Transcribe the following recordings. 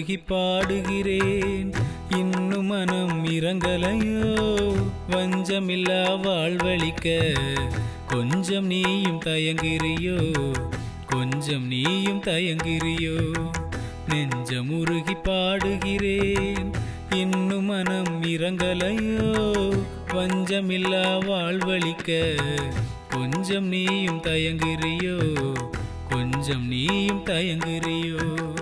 உருகி பாடுகிறேன் இன்னும் மனம் இறங்கலையோ வஞ்சமில்லா வாழ்வழிக்க கொஞ்சம் நீயும் தயங்கிறியோ கொஞ்சம் நீயும் தயங்கிறியோ நெஞ்சம் உருகி பாடுகிறேன் இன்னும் மனம் இறங்கலையோ வஞ்சமில்லா வாழ்வழிக்க கொஞ்சம் நீயும் தயங்குறியோ கொஞ்சம் நீயும் தயங்குறியோ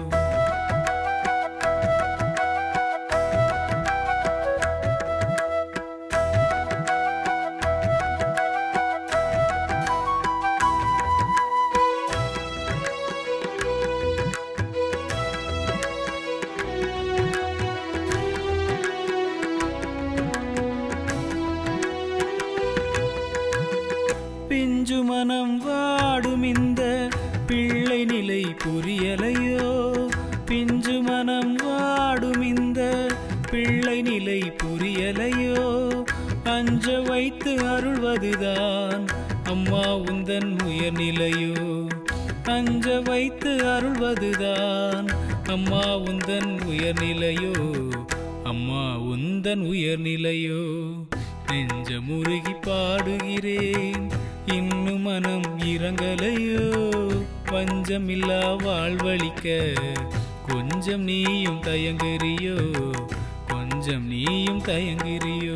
பிஞ்சு மனம் வாடும் இந்த பிள்ளை நிலை புரியலையோ பிஞ்சு மனம் வாடும் இந்த பிள்ளை நிலை புரியலையோ அஞ்ச வைத்து அருள்வதுதான் அம்மா உந்தன் உயர்நிலையோ அஞ்ச வைத்து அருள்வதுதான் அம்மா உந்தன் உயர்நிலையோ அம்மா உந்தன் உயர்நிலையோ நெஞ்ச முருகி பாடுகிறேன் இன்னும் மனம் இறங்கலையோ பஞ்சமில்லா வாழ்வழிக்க கொஞ்சம் நீயும் தயங்குறியோ கொஞ்சம் நீயும் தயங்குறியோ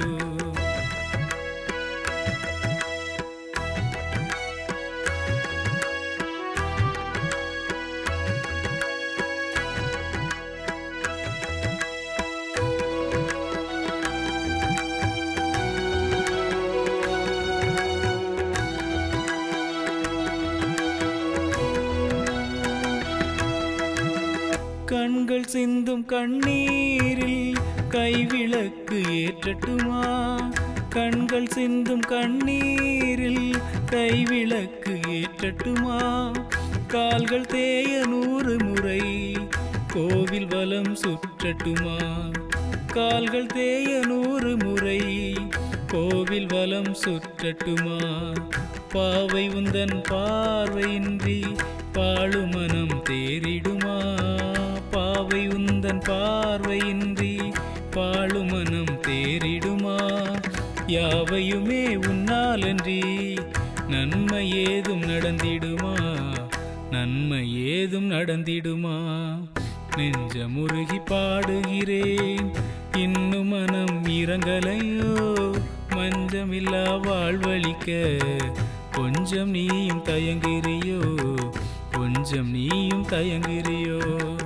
கண்கள் சிந்தும் கண்ணீரில் கைவிளக்கு ஏற்றட்டுமா கண்கள் சிந்தும் கண்ணீரில் கைவிளக்கு ஏற்றட்டுமா கால்கள் தேய நூறு முறை கோவில் வலம் சுற்றட்டுமா கால்கள் தேய நூறு முறை கோவில் வலம் சுற்றட்டுமா பாவை உந்தன் பார்வையின்றி பாழு மனம் தேறிடுமா பாவை உந்தன் பார்வையின்றி பாழு மனம் தேறிடுமா யாவையுமே உன்னாலன்றி நன்மை ஏதும் நடந்திடுமா நன்மை ஏதும் நடந்திடுமா நெஞ்ச முருகி பாடுகிறேன் இன்னும் மனம் இறங்கலையோ மஞ்சமில்லா வாழ்வழிக்க கொஞ்சம் நீயும் தயங்குறியோ கொஞ்சம் நீயும் தயங்குறியோ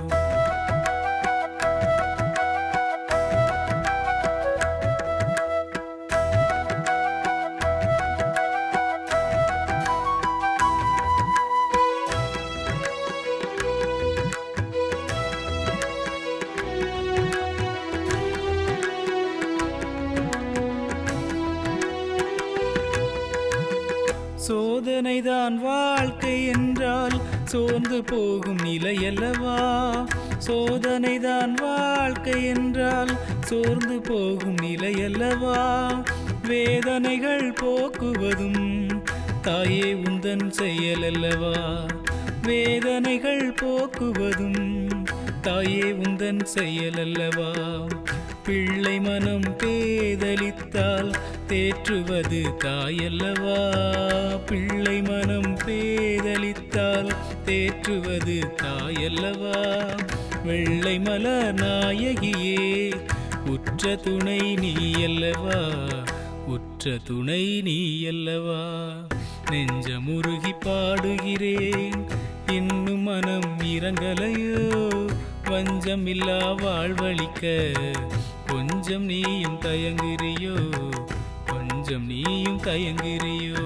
சோதனைதான் வாழ்க்கை என்றால் சோர்ந்து போகும் நிலையல்லவா சோதனைதான் வாழ்க்கை என்றால் சோர்ந்து போகும் நிலையல்லவா வேதனைகள் போக்குவதும் தாயே உந்தன் செயலல்லவா வேதனைகள் போக்குவதும் தாயே உந்தன் செயலல்லவா பிள்ளை மனம் பேதலித்தால் தேற்றுவது தாயல்லவா பிள்ளை மனம் பேதலித்தால் தேற்றுவது தாயல்லவா வெள்ளை மலர் நாயகியே உற்ற துணை நீயல்லவா உற்ற துணை நீயல்லவா நெஞ்ச முருகி பாடுகிறேன் இன்னும் மனம் இறங்கலையோ வஞ்சமில்லா வாழ்வழிக்க கொஞ்சம் நீயும் தயங்குறியோ கொஞ்சம் நீயும் தயங்குறியோ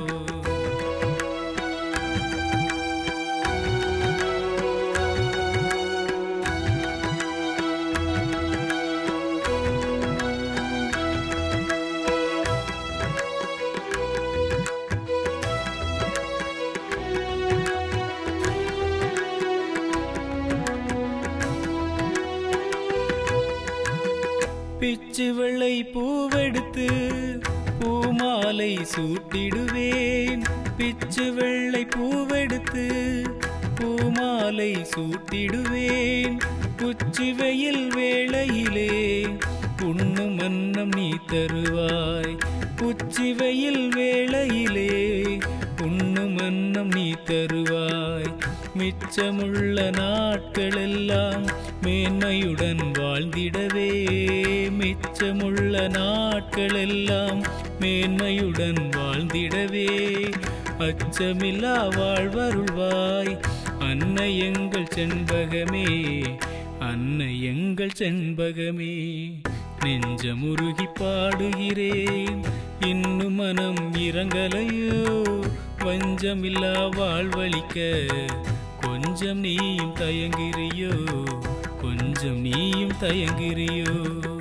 பிச்சு வெள்ளை பூவெடுத்து பூமாலை சூட்டிடுவேன் பிச்சு வெள்ளை பூவெடுத்து பூமாலை சூட்டிடுவேன் உச்சி வெயில் வேளையிலே உண்ணும் அன்னம் நீ தருவாய் உச்சி வெயில் வேளையிலே உண்ணும் அன்னம் நீ தருவாய் மிச்சமுள்ள நாட்களெல்லாம் மேன்மையுடன் வாழ்ந்திடவே மிச்சமுள்ள நாட்களெல்லாம் மேன்மையுடன் வாழ்ந்திடவே அச்சமில்லா வாழ்வருள்வாய் அன்னை எங்கள் செண்பகமே அன்னை எங்கள் செண்பகமே நெஞ்சமுருகி பாடுகிறேன் இன்னும் மனம் இறங்கலையோ வஞ்சமில்லா வாழ்வழிக்க கொஞ்சம் நீயும் தயங்கிறியோ கொஞ்சம் நீயும் தயங்கிறியோ